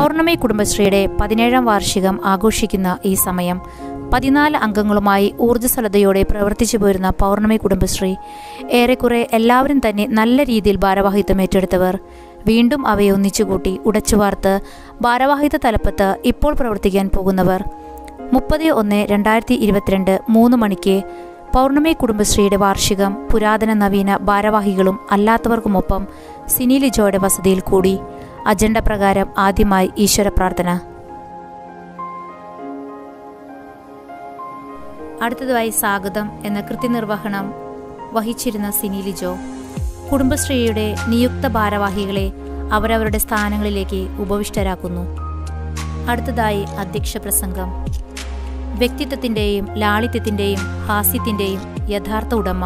പൗർണമി കുടുംബശ്രീയുടെ പതിനേഴാം വാർഷികം ആഘോഷിക്കുന്ന ഈ സമയം പതിനാല് അംഗങ്ങളുമായി ഊർജ്ജസ്വലതയോടെ പ്രവർത്തിച്ചു പോരുന്ന പൗർണമി കുടുംബശ്രീ ഏറെക്കുറെ എല്ലാവരും തന്നെ നല്ല രീതിയിൽ ഭാരവാഹിത്വം ഏറ്റെടുത്തവർ വീണ്ടും അവയെ ഒന്നിച്ചുകൂട്ടി ഉടച്ചുവാർത്ത് ഭാരവാഹിത്വ തലപ്പത്ത് ഇപ്പോൾ പ്രവർത്തിക്കാൻ പോകുന്നവർ മുപ്പത് ഒന്ന് രണ്ടായിരത്തി ഇരുപത്തിരണ്ട് മൂന്ന് മണിക്ക് പൗർണമി കുടുംബശ്രീയുടെ വാർഷികം പുരാതന നവീന ഭാരവാഹികളും അല്ലാത്തവർക്കുമൊപ്പം സിനി ലിജോയുടെ വസതിയിൽ കൂടി അജണ്ട പ്രകാരം ആദ്യമായി ഈശ്വര പ്രാർത്ഥന അടുത്തതായി സ്വാഗതം എന്ന കൃത്യനിർവഹണം വഹിച്ചിരുന്ന സിനി ലിജോ കുടുംബശ്രീയുടെ നിയുക്ത ഭാരവാഹികളെ അവരവരുടെ സ്ഥാനങ്ങളിലേക്ക് ഉപവിഷ്ടരാക്കുന്നു അടുത്തതായി അധ്യക്ഷ പ്രസംഗം വ്യക്തിത്വത്തിൻ്റെയും ലാളിത്യത്തിൻ്റെയും ഹാസ്യത്തിൻ്റെയും യഥാർത്ഥ ഉടമ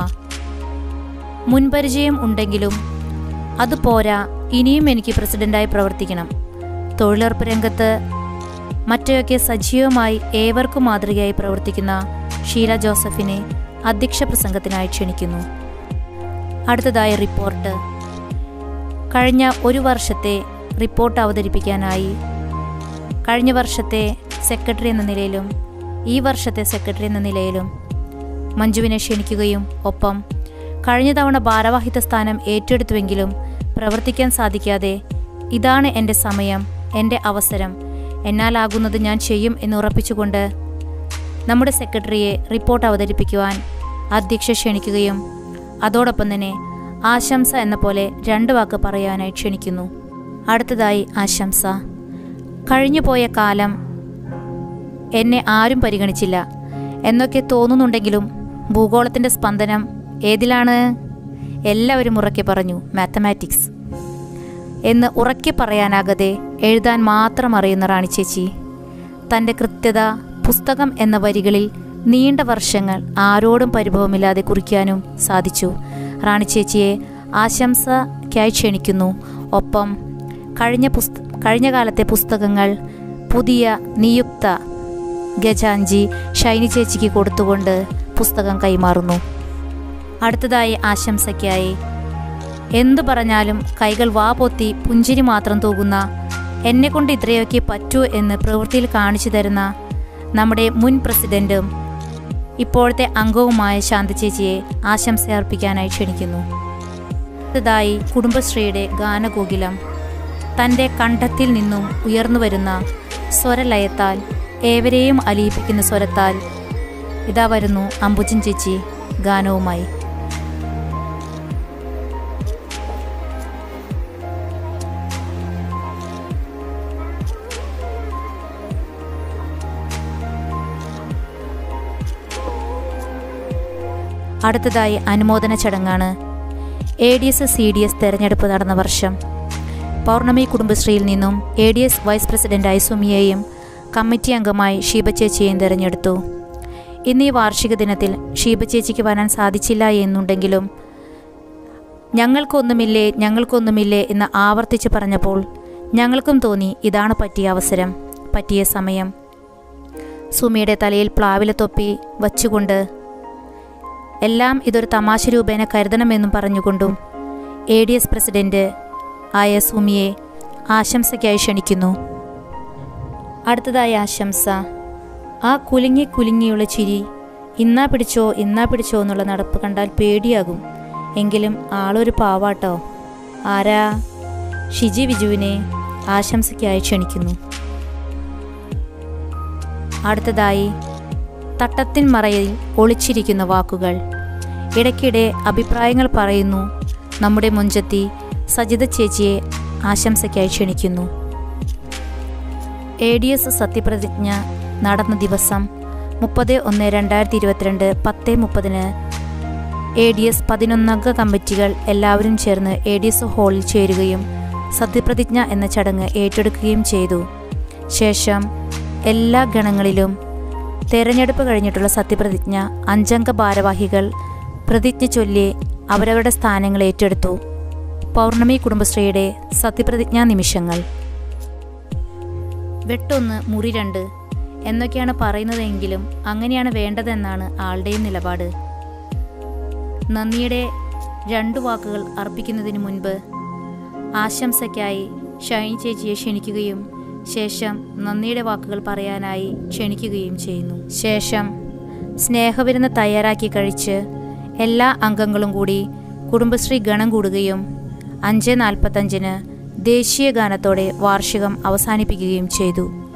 മുൻപരിചയം ഉണ്ടെങ്കിലും അത് പോരാ ഇനിയും എനിക്ക് പ്രസിഡന്റായി പ്രവർത്തിക്കണം തൊഴിലുറപ്പ് രംഗത്ത് മറ്റൊക്കെ സജീവമായി ഏവർക്കും മാതൃകയായി പ്രവർത്തിക്കുന്ന ഷീല ജോസഫിനെ അധ്യക്ഷ പ്രസംഗത്തിനായി ക്ഷണിക്കുന്നു അടുത്തതായി റിപ്പോർട്ട് കഴിഞ്ഞ ഒരു വർഷത്തെ റിപ്പോർട്ട് അവതരിപ്പിക്കാനായി കഴിഞ്ഞ വർഷത്തെ സെക്രട്ടറി എന്ന നിലയിലും ഈ വർഷത്തെ സെക്രട്ടറി എന്ന നിലയിലും മഞ്ജുവിനെ ക്ഷണിക്കുകയും ഒപ്പം കഴിഞ്ഞ തവണ ഭാരവാഹിത്വ സ്ഥാനം ഏറ്റെടുത്തുവെങ്കിലും പ്രവർത്തിക്കാൻ സാധിക്കാതെ ഇതാണ് എൻ്റെ സമയം എൻ്റെ അവസരം എന്നാലാകുന്നത് ഞാൻ ചെയ്യും എന്ന് ഉറപ്പിച്ചുകൊണ്ട് നമ്മുടെ സെക്രട്ടറിയെ റിപ്പോർട്ട് അവതരിപ്പിക്കുവാൻ അധ്യക്ഷ ക്ഷണിക്കുകയും അതോടൊപ്പം തന്നെ ആശംസ എന്ന പോലെ രണ്ട് വാക്ക് പറയാനായി ക്ഷണിക്കുന്നു അടുത്തതായി ആശംസ കഴിഞ്ഞുപോയ കാലം എന്നെ ആരും പരിഗണിച്ചില്ല എന്നൊക്കെ തോന്നുന്നുണ്ടെങ്കിലും ഭൂഗോളത്തിൻ്റെ സ്പന്ദനം ഏതിലാണ് എല്ലാവരും ഉറക്കെ പറഞ്ഞു മാത്തമാറ്റിക്സ് എന്ന് ഉറക്കെ പറയാനാകാതെ എഴുതാൻ മാത്രം അറിയുന്ന റാണി ചേച്ചി തൻ്റെ കൃത്യത പുസ്തകം എന്ന വരികളിൽ നീണ്ട വർഷങ്ങൾ ആരോടും പരിഭവമില്ലാതെ കുറിക്കാനും സാധിച്ചു റാണി ചേച്ചിയെ ആശംസയ്ക്കായി ക്ഷണിക്കുന്നു ഒപ്പം കഴിഞ്ഞ പുസ്ത കഴിഞ്ഞ കാലത്തെ പുസ്തകങ്ങൾ പുതിയ നിയുക്ത ഗജാഞ്ചി ഷൈനി ചേച്ചിക്ക് കൊടുത്തുകൊണ്ട് പുസ്തകം കൈമാറുന്നു അടുത്തതായി ആശംസയ്ക്കായി എന്തു പറഞ്ഞാലും കൈകൾ വാ പൊത്തി പുഞ്ചിരി മാത്രം തൂകുന്ന എന്നെ കൊണ്ട് ഇത്രയൊക്കെ പറ്റൂ എന്ന് പ്രവൃത്തിയിൽ കാണിച്ചു തരുന്ന നമ്മുടെ മുൻ പ്രസിഡന്റും ഇപ്പോഴത്തെ അംഗവുമായ ശാന്തി ചേച്ചിയെ ആശംസ അർപ്പിക്കാനായി ക്ഷണിക്കുന്നു അടുത്തതായി കുടുംബശ്രീയുടെ ഗാനകോകിലം തൻ്റെ കണ്ഠത്തിൽ നിന്നും ഉയർന്നു വരുന്ന സ്വരലയത്താൽ ഏവരെയും അലിയിപ്പിക്കുന്ന സ്വരത്താൽ ഇതാ വരുന്നു അംബുജൻ ചേച്ചി ഗാനവുമായി അടുത്തതായി അനുമോദന ചടങ്ങാണ് A D S C D S തെരഞ്ഞെടുപ്പ് നടന്ന വർഷം പൗർണമി കുടുംബശ്രീയിൽ നിന്നും എ ഡി എസ് വൈസ് പ്രസിഡന്റായി സുമിയെയും കമ്മിറ്റി അംഗമായി ഷീബ ചേച്ചിയെയും തിരഞ്ഞെടുത്തു ഇന്ന് ഈ വാർഷിക ദിനത്തിൽ ഷീബ ചേച്ചിക്ക് വരാൻ സാധിച്ചില്ല എന്നുണ്ടെങ്കിലും ഞങ്ങൾക്കൊന്നുമില്ലേ ഞങ്ങൾക്കൊന്നുമില്ലേ എന്ന് ആവർത്തിച്ച് പറഞ്ഞപ്പോൾ ഞങ്ങൾക്കും തോന്നി ഇതാണ് പറ്റിയ അവസരം പറ്റിയ സമയം സുമിയുടെ തലയിൽ പ്ലാവില തൊപ്പി വച്ചുകൊണ്ട് എല്ലാം ഇതൊരു തമാശ രൂപേണ കരുതണമെന്നും പറഞ്ഞുകൊണ്ടും എ ഡി എസ് പ്രസിഡന്റ് ആയ സുമിയെ ആശംസയ്ക്കായി ക്ഷണിക്കുന്നു അടുത്തതായി ആശംസ ആ കുലുങ്ങി കുലുങ്ങിയുള്ള ചിരി ഇന്നാ പിടിച്ചോ ഇന്നാ പിടിച്ചോ എന്നുള്ള നടപ്പ് കണ്ടാൽ പേടിയാകും എങ്കിലും ആളൊരു പാവാട്ടോ ആരാ ഷിജി വിജുവിനെ ആശംസയ്ക്കായി ക്ഷണിക്കുന്നു അടുത്തതായി തട്ടത്തിൻ മറയിൽ ഒളിച്ചിരിക്കുന്ന വാക്കുകൾ ഇടയ്ക്കിടെ അഭിപ്രായങ്ങൾ പറയുന്നു നമ്മുടെ മുഞ്ചത്തി സജിത ചേച്ചിയെ ആശംസയ്ക്കായി ക്ഷണിക്കുന്നു എ ഡി എസ് സത്യപ്രതിജ്ഞ നടന്ന ദിവസം മുപ്പത് ഒന്ന് രണ്ടായിരത്തി ഇരുപത്തിരണ്ട് പത്ത് മുപ്പതിന് എ ഡി എസ് പതിനൊന്നംഗ കമ്മിറ്റികൾ എല്ലാവരും ചേർന്ന് എ ഡി എസ് ഹാളിൽ ചേരുകയും സത്യപ്രതിജ്ഞ എന്ന ചടങ്ങ് ഏറ്റെടുക്കുകയും ചെയ്തു ശേഷം എല്ലാ ഗണങ്ങളിലും തെരഞ്ഞെടുപ്പ് കഴിഞ്ഞിട്ടുള്ള സത്യപ്രതിജ്ഞ അഞ്ചംഗ ഭാരവാഹികൾ പ്രതിജ്ഞ ചൊല്ലി അവരവരുടെ സ്ഥാനങ്ങൾ ഏറ്റെടുത്തു പൗർണമി കുടുംബശ്രീയുടെ സത്യപ്രതിജ്ഞാ നിമിഷങ്ങൾ വെട്ടൊന്ന് മുറി രണ്ട് എന്നൊക്കെയാണ് പറയുന്നതെങ്കിലും അങ്ങനെയാണ് വേണ്ടതെന്നാണ് ആളുടെയും നിലപാട് നന്ദിയുടെ രണ്ടു വാക്കുകൾ അർപ്പിക്കുന്നതിന് മുൻപ് ആശംസയ്ക്കായി ഷൈനി ചേച്ചിയെ ക്ഷണിക്കുകയും ശേഷം നന്ദിയുടെ വാക്കുകൾ പറയാനായി ക്ഷണിക്കുകയും ചെയ്യുന്നു ശേഷം സ്നേഹവിരുന്ന് തയ്യാറാക്കി കഴിച്ച് എല്ലാ അംഗങ്ങളും കൂടി കുടുംബശ്രീ ഗണം കൂടുകയും അഞ്ച് നാൽപ്പത്തഞ്ചിന് ദേശീയ ഗാനത്തോടെ വാർഷികം അവസാനിപ്പിക്കുകയും ചെയ്തു